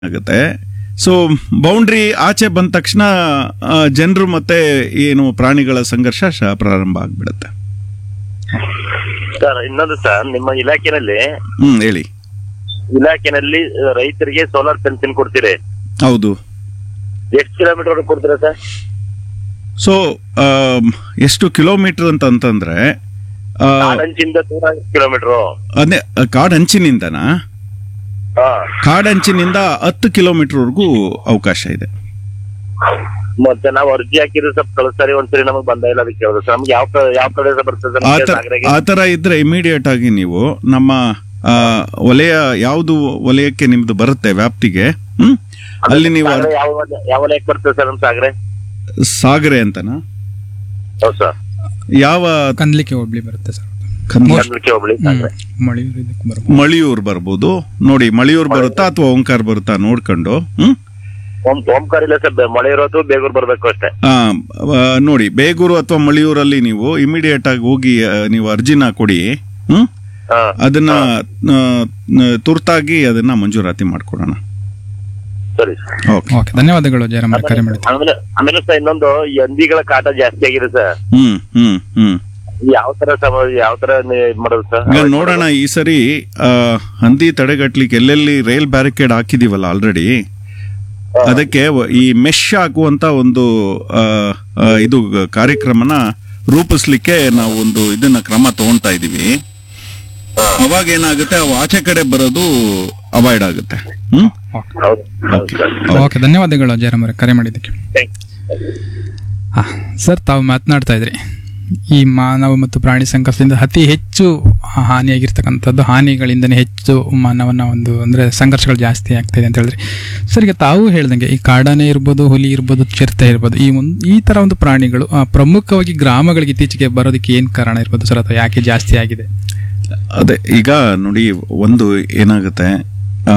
ಆಗುತ್ತೆ so boundary ಆಚೆ ಬಂದ ತಕ್ಷಣ ಜನರು ಮತ್ತೆ ಏನು ಪ್ರಾಣಿಗಳ ಸಂಘರ್ಷ ಶ- ಪ್ರಾರಂಭ ಆಗ್ಬಿಡುತ್ತೆ ಸರ್ ಇನ್ನೊಂದು ಸರ್ ನಿಮ್ಮ ಇಲಾಖೆನಲ್ಲಿ ಹ್ಮ್ ಹೇಳಿ ಇಲಾಖೆನಲ್ಲಿ ಆ, ರೈತರಿಗೆ ಸೋಲಾರ್ ಫೆನ್ಸಿಂಗ್ ಕೊಡ್ತೀರಿ ಹೌದು ಎಷ್ಟು ಕಿಲೋಮೀಟರ್ ವರೆಗೆ ಕೊಡ್ತೀರಾ ಸರ್ ಸೊ ಎಷ್ಟು ಕಿಲೋಮೀಟರ್ ಅಂತ ಅಂತಂದ್ರೆ ಆ, ಕಾಡಂಚಿಂದ ದೂರ ಕಿಲೋಮೀಟರ್ ಅದೇ ಕಾಡಂಚಿನಿಂದನಾ ಹಾ ಕಾಡಂಚಿನಿಂದ ಹತ್ತು ಕಿಲೋಮೀಟರ್ವರೆಗೂ ಅವಕಾಶ ಇದೆ ಮತ್ತೆ ನಾವು ಅರ್ಜಿ ಹಾಕಿದ್ರೆ ಸ್ವಲ್ಪ ಕಳಿಸ್ತಾರೆ ಒಂದ್ಸರಿ ನಮಗೆ ಬಂದ ಇಲ್ಲ ಅದಕ್ಕೆ ಕೇಳಿದ್ರು ಸರ್ ನಮ್ಗೆ ಯಾವ ಕ- ಯಾವ ಕಡೆ ಬರ್ತದೆ ಸರ್ ಆ ನಮ್ಗೆ ಥರ ಸಾಗರಗೆ? ಆ ಥರ ಇದ್ರೆ ಇಮಿಡಿಯೇಟ್ ಆಗಿ ನೀವು ನಮ್ಮ ಆ, ವಲಯ ಯಾವುದು ವಲಯಕ್ಕೆ ನಿಮ್ದು ಬರುತ್ತೆ ವ್ಯಾಪ್ತಿಗೆ ಹ್ಮ್ ಅಲ್ಲಿ ನೀವು ಸಾಗರ ಯಾವ ವಲಯ- ಯಾವ ವಲಯಕ್ಕೆ ಬರ್ತದೆ ಸರ್ ನಮ್ ಸಾಗರೆ ಸಾಗರೆ ಅಂತನಾ ಹೌದು ಸರ್ ಯಾವ ಕಂದ್ಲಿಕ್ಕೆ ಹೋಗ್ಲಿ ಬರುತ್ತೆ ಸರ್ ಕಂದ- ಕರ್ನಾಟಕ ಹೋಬಳಿ ಸಾಗರೆ ಮಳೆಯೂರು ಇದಕ್ಕೆ ಬರ್ಬೋದು ಮಳಿಯೂರ್ ಬರ್ಬೋದು ನೋಡಿ ಮಳಿಯೂರ್ ಬರುತ್ತಾ ಅಥವಾ ಓಂಕಾರ ಬರುತ್ತಾ ನೋಡ್ಕೊಂಡು ಹ್ಮ್ ಓಂ- ಓಂಕಾರ ಇಲ್ಲ ಸರ್ ಮಳೆ ಇರೋದು ಬೇಗೂರ್ ಬರ್ಬೇಕು ಅಷ್ಟೇ ಆ, ಆ, ನೋಡಿ ಬೇಗೂರು ಅಥವಾ ಮಳಿಯೂರಲ್ಲಿ ನೀವು ಇಮಿಡಿಯೇಟ್ ಆಗಿ ಹೋಗಿ ಆ, ನೀವು ಅರ್ಜಿನ ಕೊಡಿ ಹ್ಮ್ ಹಾ ಅದನ್ನ ಆ, ನ- ತುರ್ತಾಗಿ ಅದನ್ನ ಮಂಜೂರಾತಿ ಮಾಡ್ಕೊಡೋಣ ಸರಿ ಸರ್ ಓಕೆ ಓಕೆ ಧನ್ಯವಾದಗಳು ಜಯರಾಮ್ ಅವರೇ ಕರೆ ಮಾಡಿದ್ದು ಆಮೇಲೆ ಆಮೇಲೆ ಸರ್ ಇನ್ನೊಂದು ಈ ಹಂದಿಗಳ ಕಾಟ ಜಾಸ್ತಿ ಆಗಿದೆ ಸರ್ ಹ್ಮ್ ಹ್ಮ್ ಹ್ಮ್ ಯಾವ ತರ ಸಮ ಯಾವ ತರ ನೀ- ಇದ್ ಮಾಡೋದು ಸರ್ ಈಗ ನೋಡೋಣ ಈ ಸರಿ ಆ, ಹಂದಿ ತಡೆಗಟ್ಲಿಕ್ಕೆ ಎಲ್ಲೆಲ್ಲಿ ರೈಲ್ ಬ್ಯಾರಿಕೇಡ್ ಹಾಕಿದೀವಲ್ಲ ಆಲ್ರೆಡಿ ಅದಕ್ಕೆ ವ- ಈ ಮೆಶ್ ಹಾಕುವಂತ ಒಂದು ಆ, ಆ, ಇದು ಕಾರ್ಯಕ್ರಮನ ರೂಪಿಸ್ಲಿಕ್ಕೆ ನಾವು ಒಂದು ಇದನ್ನ ಕ್ರಮ ತಗೊಂತಾ ಇದೀವಿ ಅವಾಗ ಏನಾಗುತ್ತೆ ಅವು ಆಚೆ ಕಡೆ ಬರೋದು ಅವಾಯ್ಡ್ ಆಗುತ್ತೆ ಹ್ಮ್ ಹೌದು ಹೌದು ಸರ್ ಓಕೆ ಧನ್ಯವಾದಗಳು ಜಯರಾಮ್ ಅವರೇ ಕರೆ ಮಾಡಿದ್ದಕ್ಕೆ Thank ಹಾ ಸರ್ ತಾವು ಮಾತನಾಡ್ತಾ ಇದ್ರಿ ಈ ಮಾನವ ಮತ್ತು ಪ್ರಾಣಿ ಸಂಘರ್ಷದಿಂದ ಅತಿ ಹೆಚ್ಚು ಹಾನಿಯಾಗಿರ್ತಕ್ಕಂಥದ್ದು ಹಾನಿಗಳಿಂದನೇ ಹೆಚ್ಚು ಮಾನವನ ಒಂದು ಅಂದರೆ ಸಂಘರ್ಷಗಳು ಜಾಸ್ತಿ ಆಗ್ತಾಯಿದೆ ಅಂತ ಹೇಳಿದ್ರಿ ಸರ್ ಈಗ ತಾವು ಹೇಳ್ದಂಗೆ ಈ ಕಾಡಾನೆ ಇರ್ಬೋದು ಹುಲಿ ಇರ್ಬೋದು ಚಿರತೆ ಇರ್ಬೋದು ಈ ಒಂದು ಈ ಥರ ಒಂದು ಪ್ರಾಣಿಗಳು ಆ, ಪ್ರಮುಖವಾಗಿ ಗ್ರಾಮಗಳಿಗೆ ಇತ್ತೀಚೆಗೆ ಬರೋದಕ್ಕೆ ಏನು ಕಾರಣ ಇರ್ಬೋದು ಸರ್ ಅಥವಾ ಯಾಕೆ ಜಾಸ್ತಿ ಆಗಿದೆ ಅದೇ ಈಗ ನೋಡಿ ಒಂದು ಏನಾಗುತ್ತೆ ಆ,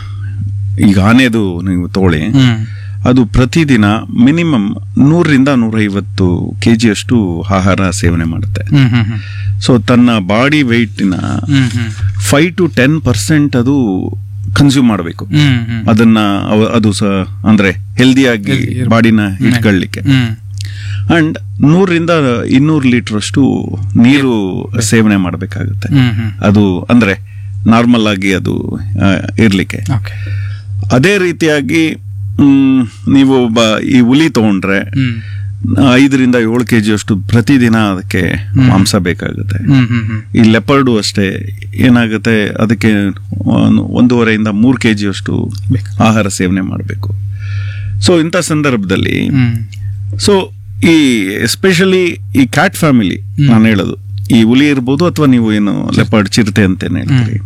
ಈಗ ಆನೆದು ನೀವು ತಗೊಳ್ಳಿ ಹ್ಮ್ ಅದು ಪ್ರತಿದಿನ ಮಿನಿಮಮ್ ನೂರರಿಂದ ನೂರೈವತ್ತು ಕೆ ಜಿಯಷ್ಟು ಆಹಾರ ಸೇವನೆ ಮಾಡುತ್ತೆ ಹ್ಮ್ ಹ್ಮ್ ಹ್ಮ್ ಸೊ ತನ್ನ ಬಾಡಿ ವೆಯ್ಟಿನ hmm hmm five to ten percent ಅದು ಕನ್ಸ್ಯೂಮ್ ಮಾಡಬೇಕು ಹ್ಮ್ ಹ್ಮ್ ಅದನ್ನ ಅವ- ಅದು ಸ ಅಂದ್ರೆ ಹೆಲ್ದಿಯಾಗಿ Healthy ಇರ್ಬೇಕು. ಬಾಡಿನ ಇಟ್ಕೊಳ್ಳಿಕ್ಕೆ ಹ್ಮ್ ಅಂಡ್ ನೂರರಿಂದ ಇನ್ನೂರು ಲೀಟರ್ ಅಷ್ಟು ನೀರು ಸೇವನೆ ಮಾಡಬೇಕಾಗುತ್ತೆ ಹ್ಮ್ ಹ್ಮ್ ಅದು ಅಂದ್ರೆ ನಾರ್ಮಲ್ ಆಗಿ ಅದು ಆ, ಇರ್ಲಿಕ್ಕೆ ಓಕೆ ಅದೇ ರೀತಿಯಾಗಿ ಮ್, ನೀವು ಬ- ಈ ಹುಲಿ ತಗೊಂಡ್ರೆ ಹ್ಮ್ ಐದರಿಂದ ಏಳು ಕೆ ಅಷ್ಟು ಪ್ರತಿದಿನ ಅದಕ್ಕೆ ಮಾಂಸ ಬೇಕಾಗುತ್ತೆ ಹ್ಮ್ ಹ್ಮ್ ಹ್ಮ್ ಈ ಲೆಪರ್ಡು ಅಷ್ಟೇ ಏನಾಗುತ್ತೆ ಅದಕ್ಕೆ ಒಂದು- ಒಂದೂವರೆಯಿಂದ ಮೂರು ಕೆ ಅಷ್ಟು ಬೇಕು. ಆಹಾರ ಸೇವನೆ ಮಾಡಬೇಕು ಸೊ ಇಂಥ ಸಂದರ್ಭದಲ್ಲಿ ಹ್ಮ್ ಸೊ ಈ ಎಸ್ಪೆಷಲಿ ಈ ಕ್ಯಾಟ್ ಫ್ಯಾಮಿಲಿ ನಾನು ಹೇಳೋದು ಈ ಹುಲಿ ಇರ್ಬೋದು ಅಥವಾ ನೀವು ಏನು ಲೆಪರ್ಡ್ ಚಿರತೆ ಅಂತೇನೆ ಹೇಳ್ತೀರಿ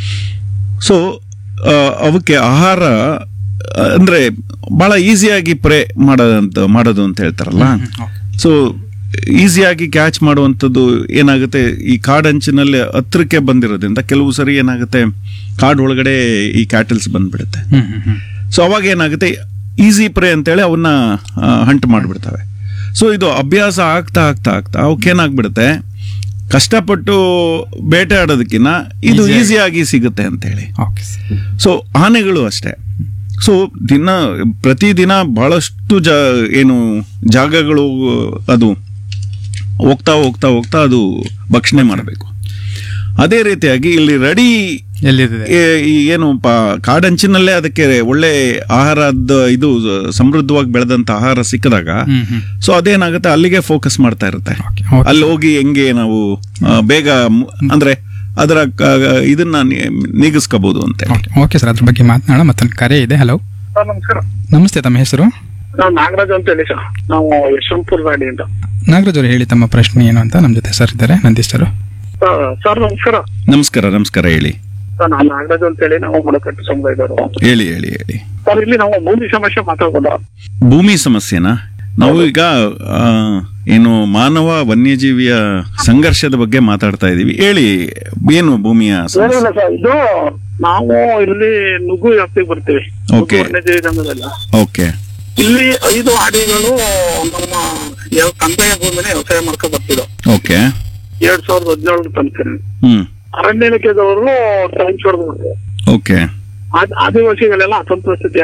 ಸೊ ಅವಕ್ಕೆ ಆಹಾರ ಆ, ಅಂದ್ರೆ ಬಹಳ ಈಸಿಯಾಗಿ ಪ್ರೇ ಮಾಡೋದಂತ ಮಾಡೋದು ಅಂತ ಹೇಳ್ತಾರಲ್ಲ ಸೊ ಈಸಿಯಾಗಿ ಕ್ಯಾಚ್ ಮಾಡುವಂಥದ್ದು ಏನಾಗುತ್ತೆ ಈ ಕಾಡಂಚಿನಲ್ಲಿ ಹತ್ರಕ್ಕೆ ಬಂದಿರೋದ್ರಿಂದ ಕೆಲವು ಸರಿ ಏನಾಗುತ್ತೆ ಕಾಡ್ ಒಳಗಡೆ ಈ ಕ್ಯಾಟಲ್ಸ್ ಬಂದ್ಬಿಡುತ್ತೆ ಹ್ಮ್ ಹ್ಮ್ ಹ್ಮ್ ಸೊ ಅವಾಗ ಏನಾಗುತ್ತೆ ಈಸಿ ಪ್ರೇ ಅಂತೇಳಿ ಅವನ್ನ ಹಂಟ್ ಮಾಡಿಬಿಡ್ತವೆ ಸೊ ಇದು ಅಭ್ಯಾಸ ಆಗ್ತಾ ಆಗ್ತಾ ಆಗ್ತಾ ಅವಕ್ಕೇನಾಗ್ಬಿಡುತ್ತೆ ಕಷ್ಟಪಟ್ಟು ಬೇಟೆ ಆಡೋದಕ್ಕಿಂತ ಇದು Easy ಆಗಿ. ಈಸಿಯಾಗಿ ಸಿಗುತ್ತೆ ಅಂತೇಳಿ ಓಕೆ ಸರ್ ಸೊ ಆನೆಗಳು ಅಷ್ಟೇ ಸೊ ದಿನ ಪ್ರತಿದಿನ ಬಹಳಷ್ಟು ಜ ಏನು ಜಾಗಗಳು ಅದು ಹೋಗ್ತಾ ಹೋಗ್ತಾ ಹೋಗ್ತಾ ಅದು ಭಕ್ಷಣೆ ಮಾಡಬೇಕು ಅದೇ ರೀತಿಯಾಗಿ ಇಲ್ಲಿ ರೆಡಿ ಎಲ್ಲಿದೆ ಈ ಏನು ಪ- ಕಾಡಂಚಿನಲ್ಲೇ ಅದಕ್ಕೆ ಒಳ್ಳೆ ಆಹಾರದ ಇದು ಸಮೃದ್ಧವಾಗಿ ಬೆಳೆದಂತ ಆಹಾರ ಸಿಕ್ಕಿದಾಗ ಹ್ಮ್ ಹ್ಮ್ ಸೊ ಅದೇನಾಗುತ್ತೆ ಅಲ್ಲಿಗೆ ಫೋಕಸ್ ಮಾಡ್ತಾ ಇರುತ್ತೆ ಓಕೆ ಓಕೆ ಅಲ್ಲಿ ಹೋಗಿ ಹೆಂಗೆ ನಾವು ಆ, ಬೇಗ ಮು- ಅಂದ್ರೆ ಅದರ ಕ- ಇದನ್ನ ನಿ- ನೀಗಿಸ್ಕೋಬಹುದು ಅಂತ ಓಕೆ ಓಕೆ ಸರ್ ಅದ್ರ ಬಗ್ಗೆ ಮಾತನಾಡೋಣ ಮತ್ತೊಂದು ಕರೆ ಇದೆ ಹಲೋ ಸರ್ ನಮಸ್ಕಾರ ನಮಸ್ತೆ ತಮ್ಮ ಹೆಸರು ನಾವು ನಾಗರಾಜ್ ಅಂತ ಹೇಳಿ ಸರ್ ನಾವು ಯಶವಂತಪುರ ಗಾಡಿಯಿಂದ ನಾಗರಾಜ್ ಅವರು ಹೇಳಿ ತಮ್ಮ ಪ್ರಶ್ನೆ ಏನು ಅಂತ ನಮ್ಮ ಜೊತೆ ಸರ್ ಇದ್ದಾರೆ ನಂದೀಶ್ ಸರ್ ಸರ್, ಸರ್ ನಮಸ್ಕಾರ ನಮಸ್ಕಾರ ನಮಸ್ಕಾರ ಹೇಳಿ ಸರ್ ನಾನು ನಾಗರಾಜ್ ಅಂತ ಹೇಳಿ ನಾವು ಬುಡಕಟ್ಟು ಸಮುದಾಯದವರು ಹೇಳಿ ಹೇಳಿ ಹೇಳಿ ಸರ್ ಇಲ್ಲಿ ನಾವು ಭೂಮಿ ಸಮಸ್ಯೆ ಮಾತಾಡ್ಬೋದ ಭೂಮಿ ಸಮಸ್ಯೆನಾ ನಾವು ಈಗ ಆ, ಏನು ಮಾನವ ವನ್ಯಜೀವಿಯ ಸಂಘರ್ಷದ ಬಗ್ಗೆ ಮಾತಾಡ್ತಾ ಇದೀವಿ ಹೇಳಿ ಏನು ಭೂಮಿಯ ಸಮಸ್ಯೆ ಏನಿಲ್ಲ ಸರ್ ಇದು ನಾವು ಇಲ್ಲಿ ನುಗ್ಗು ವ್ಯಾಪ್ತಿಗೆ ಬರ್ತೀವಿ Okay. ನುಗ್ಗು ವನ್ಯಜೀವಿ ಧಾಮದಲ್ಲ ಓಕೆ ಇಲ್ಲಿ ಐದು ಆಡಿಗಳು ನಮ್ಮ ಯಾವ ಕಂದಾಯ ಭೂಮಿನ ವ್ಯವಸಾಯ ಮಾಡ್ಕೊ ಬರ್ತಿದ್ರು ಓಕೆ ಎರಡ್ ಸಾವಿರದ ಹದಿನೇಳರ ತನಕ ಹ್ಮ್ ಅರಣ್ಯ ಇಲಾಖೆದವರು ಟ್ರಾನ್ಸ್ಫರ್ ಮಾಡಿದ್ರು ಓಕೆ ಆದ್- ಆದಿವಾಸಿಗಳೆಲ್ಲ ಅಸಂತೋಷತೆ